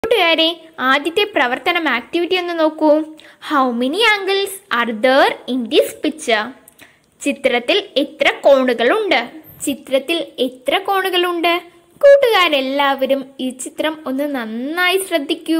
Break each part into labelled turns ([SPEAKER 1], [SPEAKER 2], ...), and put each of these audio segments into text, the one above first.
[SPEAKER 1] കൂട്ടുകാരെ ആദ്യത്തെ പ്രവർത്തനം ആക്ടിവിറ്റി ഒന്ന് നോക്കൂ how many angles are there in this picture ചിത്രത്തിൽ എത്ര കോണുകളുണ്ട് ചിത്രത്തിൽ എത്ര കോണുകളുണ്ട് കൂട്ടുകാരെല്ലാവരും ഈ ചിത്രം ഒന്ന് നന്നായി ശ്രദ്ധിക്കൂ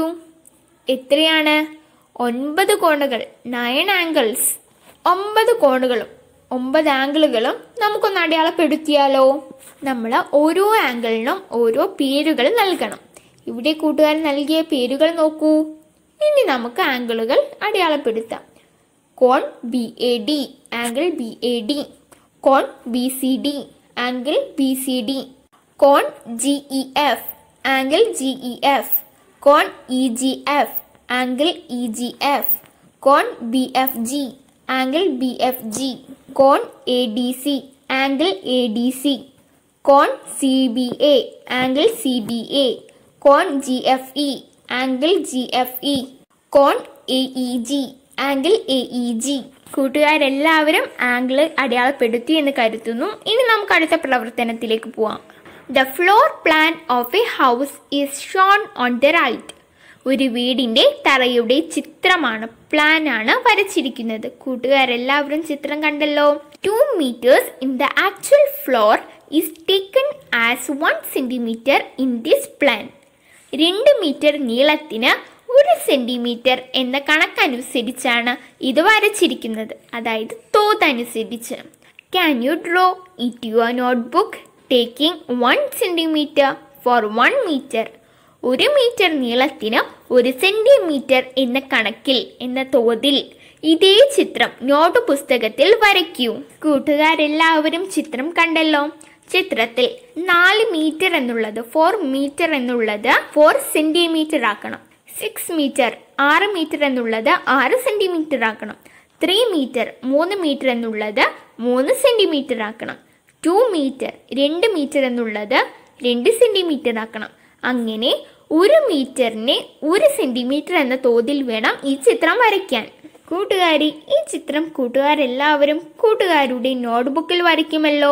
[SPEAKER 1] എത്രയാണ് ഒൻപത് കോണുകൾ നയൻ ആംഗിൾസ് ഒമ്പത് കോണുകളും ഒമ്പത് ആംഗിളുകളും നമുക്കൊന്ന് അടയാളപ്പെടുത്തിയാലോ നമ്മൾ ഓരോ ആംഗിളിനും ഓരോ പേരുകൾ നൽകണം ഇവിടെ കൂട്ടുകാർ നൽകിയ പേരുകൾ നോക്കൂ ഇനി നമുക്ക് ആംഗിളുകൾ അടയാളപ്പെടുത്താം കോൺ B A D angle B A D കോൺ B C D angle B C D കോൺ G E F angle G E F കോൺ E G F angle E G F കോൺ B F G angle B F G കോൺ A D C angle A D C കോൺ C B A angle C B A കോൺ G F E angle G F E കോൺ A E G angle A E G കൂട്ടുകാരെല്ലാവരും angle അടയാളപ്പെടുത്തി എന്ന് കരുതുന്നു ഇനി നമുക്ക് അടുത്ത പ്രവർത്തനത്തിലേക്ക് പോവാം the floor plan of a house is shown on the right ഒരു വീടിൻ്റെ തറയുടെ ചിത്രമാണ് പ്ലാനാണ് വരച്ചിരിക്കുന്നത് കൂട്ടുകാരെല്ലാവരും ചിത്രം കണ്ടല്ലോ two metres in the actual floor is taken as one centimetre in this plan രണ്ട് മീറ്റർ നീളത്തിന് ഒരു സെൻറ്റിമീറ്റർ എന്ന കണക്കനുസരിച്ചാണ് ഇത് വരച്ചിരിക്കുന്നത് അതായത് തോതനുസരിച്ച് can you draw it your notebook taking one centimetre four one metre ഒരു മീറ്റർ നീളത്തിന് ഒരു സെൻറ്റിമീറ്റർ എന്ന കണക്കിൽ എന്ന തോതിൽ ഇതേ ചിത്രം നോട്ട് പുസ്തകത്തിൽ വരയ്ക്കൂ കൂട്ടുകാരെല്ലാവരും ചിത്രം കണ്ടല്ലോ ചിത്രത്തിൽ നാല് മീറ്റർ എന്നുള്ളത് ഫോർ മീറ്റർ എന്നുള്ളത് ഫോർ സെൻറ്റിമീറ്റർ ആക്കണം സിക്സ് മീറ്റർ ആറ് മീറ്റർ എന്നുള്ളത് ആറ് സെൻറ്റിമീറ്റർ ആക്കണം ത്രീ മീറ്റർ മൂന്ന് മീറ്റർ എന്നുള്ളത് മൂന്ന് സെൻറ്റിമീറ്റർ ആക്കണം ടു മീറ്റർ രണ്ട് മീറ്റർ എന്നുള്ളത് രണ്ട് സെൻറ്റിമീറ്റർ ആക്കണം അങ്ങനെ ഒരു മീറ്ററിനെ ഒരു സെൻറ്റിമീറ്റർ എന്ന തോതിൽ വേണം ഈ ചിത്രം വരയ്ക്കാൻ കൂട്ടുകാരി ഈ ചിത്രം കൂട്ടുകാരെല്ലാവരും കൂട്ടുകാരുടെ നോട്ട്ബുക്കിൽ വരയ്ക്കുമല്ലോ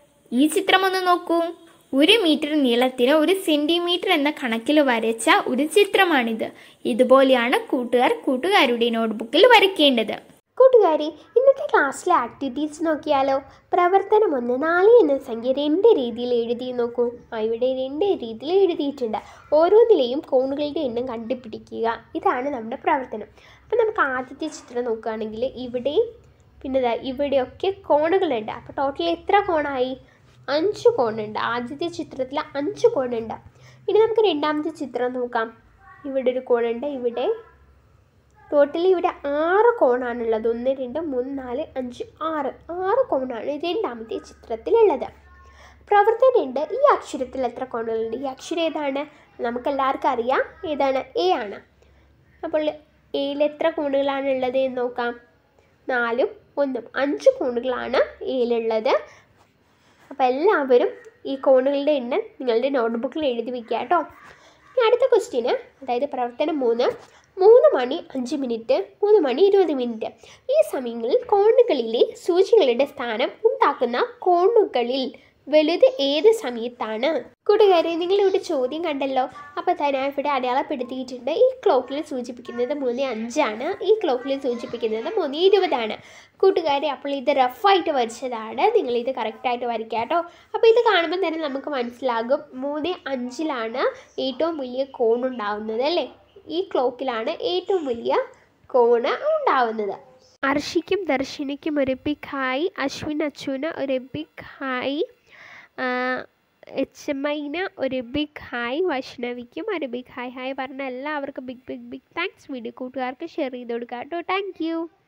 [SPEAKER 1] ഈ ചിത്രം ഒന്ന് നോക്കൂ ഒരു മീറ്റർ നീളത്തിന് ഒരു സെൻറ്റിമീറ്റർ എന്ന കണക്കിൽ വരച്ച ഒരു ചിത്രമാണിത് ഇതുപോലെയാണ് കൂട്ടുകാർ കൂട്ടുകാരുടെ നോട്ട്ബുക്കിൽ വരയ്ക്കേണ്ടത്
[SPEAKER 2] കൂട്ടുകാരി ഇന്നത്തെ ക്ലാസ്സിലെ ആക്ടിവിറ്റീസ് നോക്കിയാലോ പ്രവർത്തനം ഒന്ന് നാല് എന്ന സംഖ്യ രണ്ട് രീതിയിൽ എഴുതി നോക്കൂ ആ ഇവിടെ രണ്ട് രീതിയിൽ എഴുതിയിട്ടുണ്ട് ഓരോന്നിലെയും കോണുകളുടെ എണ്ണം കണ്ടുപിടിക്കുക ഇതാണ് നമ്മുടെ പ്രവർത്തനം അപ്പോൾ നമുക്ക് ആദ്യത്തെ ചിത്രം നോക്കുകയാണെങ്കിൽ ഇവിടെ പിന്നെ ദാ ഇവിടെയൊക്കെ കോണുകളുണ്ട് അപ്പോൾ ടോട്ടൽ എത്ര കോണായി അഞ്ച് കോണുണ്ട് ആദ്യത്തെ ചിത്രത്തിൽ അഞ്ച് കോണുണ്ട് ഇനി നമുക്ക് രണ്ടാമത്തെ ചിത്രം നോക്കാം ഇവിടെ ഒരു കോണുണ്ട് ഇവിടെ ടോട്ടലി ഇവിടെ ആറ് കോണാണുള്ളത് ഒന്ന് രണ്ട് മൂന്ന് നാല് അഞ്ച് ആറ് ആറ് കോണാണ് രണ്ടാമത്തെ ചിത്രത്തിലുള്ളത് പ്രവർത്തനം രണ്ട് ഈ അക്ഷരത്തിൽ എത്ര കോണുകളുണ്ട് ഈ അക്ഷരം ഏതാണ് നമുക്കെല്ലാവർക്കും അറിയാം ഏതാണ് എ ആണ് അപ്പോൾ എയിൽ എത്ര കോണുകളാണ് ഉള്ളത് എന്ന് നോക്കാം നാലും ഒന്നും അഞ്ച് കോണുകളാണ് എയിലുള്ളത് അപ്പോൾ എല്ലാവരും ഈ കോണുകളുടെ എണ്ണം നിങ്ങളുടെ നോട്ട്ബുക്കിൽ എഴുതി വയ്ക്കുക കേട്ടോ ഇനി അടുത്ത ക്വസ്റ്റ്യന് അതായത് പ്രവർത്തനം മൂന്ന് മൂന്ന് മണി അഞ്ച് മിനിറ്റ് മൂന്ന് മണി ഇരുപത് മിനിറ്റ് ഈ സമയങ്ങളിൽ കോണുകളിലെ സൂചികളുടെ സ്ഥാനം ഉണ്ടാക്കുന്ന കോണുകളിൽ വലുത് ഏത് സമയത്താണ് കൂട്ടുകാരെ നിങ്ങളിവിടെ ചോദ്യം കണ്ടല്ലോ അപ്പോൾ തന്നെ ഇവിടെ അടയാളപ്പെടുത്തിയിട്ടുണ്ട് ഈ ക്ലോക്കിൽ സൂചിപ്പിക്കുന്നത് മൂന്ന് അഞ്ചാണ് ഈ ക്ലോക്കിൽ സൂചിപ്പിക്കുന്നത് മൂന്ന് ഇരുപതാണ് കൂട്ടുകാരെ അപ്പോൾ ഇത് റഫായിട്ട് വരച്ചതാണ് നിങ്ങളിത് കറക്റ്റായിട്ട് വരയ്ക്കുക കേട്ടോ അപ്പോൾ ഇത് കാണുമ്പോൾ തന്നെ നമുക്ക് മനസ്സിലാകും മൂന്ന് അഞ്ചിലാണ് ഏറ്റവും വലിയ കോണുണ്ടാവുന്നത് അല്ലേ ഈ ക്ലോക്കിലാണ് ഏറ്റവും വലിയ കോണ് ഉണ്ടാവുന്നത് അർഷിക്കും ദർശിനിക്കും ഒരു ബിഗ് ഹായ് അശ്വിൻ അച്ചുവിന് ഒരു ബിഗ് ഹായ് എച്ച് എം ഐന് ഒരു ബിഗ് ഹായ് വൈഷ്ണവിക്കും ഒരു ബിഗ് ഹായ് ഹായ് പറഞ്ഞ എല്ലാവർക്കും big big big thanks video കൂട്ടുകാർക്ക് ഷെയർ ചെയ്ത് കൊടുക്കാം കേട്ടോ താങ്ക് യു